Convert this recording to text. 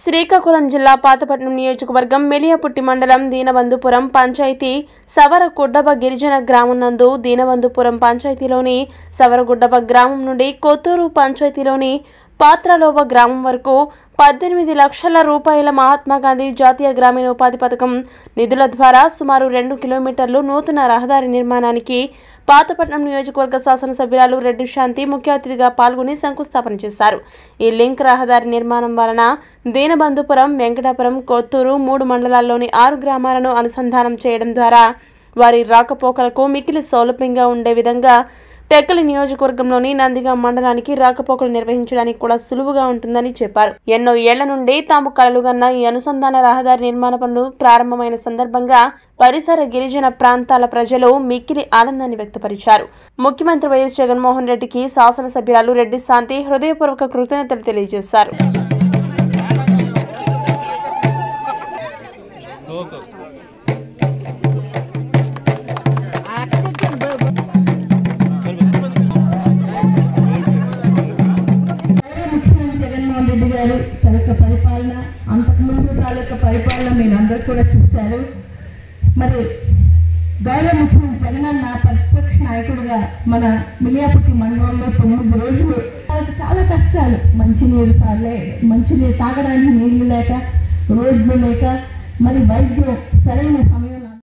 శ్రీకాకుళం జిల్లా పాతపట్నం నియోజకవర్గం మెలియాపుట్టి మండలం దీనబంధుపురం పంచాయతీ సవరగుడ్డబ గిరిజన గ్రామం నందు దీనబంధుపురం పంచాయతీలోని సవరగుడ్డబ గ్రామం నుండి కొత్తూరు పంచాయతీలోని పాత్రలోబ గ్రామం వరకు పద్దెనిమిది లక్షల రూపాయల మహాత్మా గాంధీ జాతీయ గ్రామీణ ఉపాధి పథకం నిధుల ద్వారా సుమారు రెండు కిలోమీటర్లు నూతన రహదారి నిర్మాణానికి పాతపట్నం నియోజకవర్గ శాసనసభ్యురాలు రెడ్డి శాంతి ముఖ్య అతిథిగా పాల్గొని శంకుస్థాపన చేశారు ఈ లింక్ రహదారి నిర్మాణం వలన దీనబంధుపురం వెంకటాపురం కొత్తూరు మూడు మండలాల్లోని ఆరు గ్రామాలను అనుసంధానం చేయడం ద్వారా వారి రాకపోకలకు మిక్కిలి సౌలభ్యంగా ఉండే విధంగా టెక్కలి నియోజకవర్గంలోని నందిగా మండలానికి రాకపోకలు నిర్వహించడానికి కూడా సులువుగా ఉంటుందని చెప్పారు ఎన్నో ఏళ్ల నుండి తాము కలలుగన్న ఈ అనుసంధాన రహదారి నిర్మాణ పనులు ప్రారంభమైన సందర్భంగా పరిసర గిరిజన ప్రాంతాల ప్రజలు మిక్కిలి ఆనందాన్ని వ్యక్తపరిచారు ముఖ్యమంత్రి వైఎస్ జగన్మోహన్ రెడ్డికి శాసనసభ్యురాలు రెడ్డి శాంతి హృదయపూర్వక కృతజ్ఞతలు తెలియజేశారు ముఖ్యమంత్రి జగన్మోహన్ రెడ్డి గారు తన యొక్క పరిపాలన అంతకుముందు తాలూకా పరిపాలన మీరు అందరూ కూడా చూశారు మరి గౌరవ ముఖ్యమంత్రి జగనన్న ప్రతిపక్ష నాయకుడిగా మన మిలియాపుట్టి మండలంలో తొమ్మిది రోజులు వాళ్ళకి చాలా కష్టాలు మంచినీరు సార్లే మంచినీరు తాగడానికి నీళ్లు లేక రోడ్లు లేక మరి వైద్యం సరైన సమయం